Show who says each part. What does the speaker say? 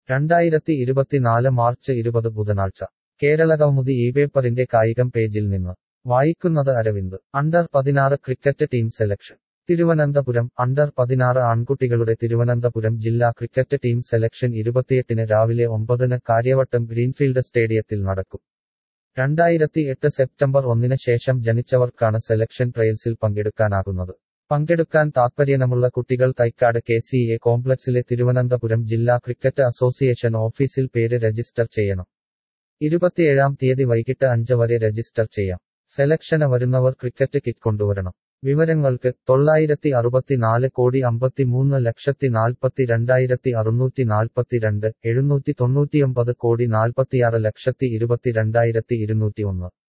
Speaker 1: രണ്ടായിരത്തി ഇരുപത്തിനാല് മാർച്ച് ഇരുപത് ബുധനാഴ്ച കേരള കൗമുദി ഈ പേപ്പറിന്റെ കായികം പേജിൽ നിന്ന് വായിക്കുന്നത് അരവിന്ദ് അണ്ടർ പതിനാറ് cricket team selection Thiruvananthapuram under പതിനാറ് ആൺകുട്ടികളുടെ തിരുവനന്തപുരം ജില്ലാ ക്രിക്കറ്റ് ടീം സെലക്ഷൻ ഇരുപത്തിയെട്ടിന് രാവിലെ ഒമ്പതിന് കാര്യവട്ടം ഗ്രീൻഫീൽഡ് സ്റ്റേഡിയത്തിൽ നടക്കും രണ്ടായിരത്തി എട്ട് സെപ്റ്റംബർ ഒന്നിന് ശേഷം ജനിച്ചവർക്കാണ് സെലക്ഷൻ ട്രയൽസിൽ പങ്കെടുക്കാനാകുന്നത് പങ്കെടുക്കാൻ താത്പര്യമുള്ള കുട്ടികൾ തൈക്കാട് കെ സി എ കോംപ്ലക്സിലെ തിരുവനന്തപുരം ജില്ലാ ക്രിക്കറ്റ് അസോസിയേഷൻ ഓഫീസിൽ പേര് രജിസ്റ്റർ ചെയ്യണം ഇരുപത്തിയേഴാം തീയതി വൈകിട്ട് അഞ്ച് വരെ രജിസ്റ്റർ ചെയ്യാം സെലക്ഷന് വരുന്നവർ ക്രിക്കറ്റ് കിറ്റ് കൊണ്ടുവരണം വിവരങ്ങൾക്ക് തൊള്ളായിരത്തി അറുപത്തിനാല് കോടി അമ്പത്തിമൂന്ന് ലക്ഷത്തി നാൽപ്പത്തി രണ്ടായിരത്തി അറുന്നൂറ്റി നാൽപ്പത്തിരണ്ട് എഴുന്നൂറ്റി തൊണ്ണൂറ്റിയൊമ്പത് കോടി നാൽപ്പത്തിയാറ് ലക്ഷത്തി ഇരുപത്തിരണ്ടായിരത്തി ഇരുന്നൂറ്റി ഒന്ന്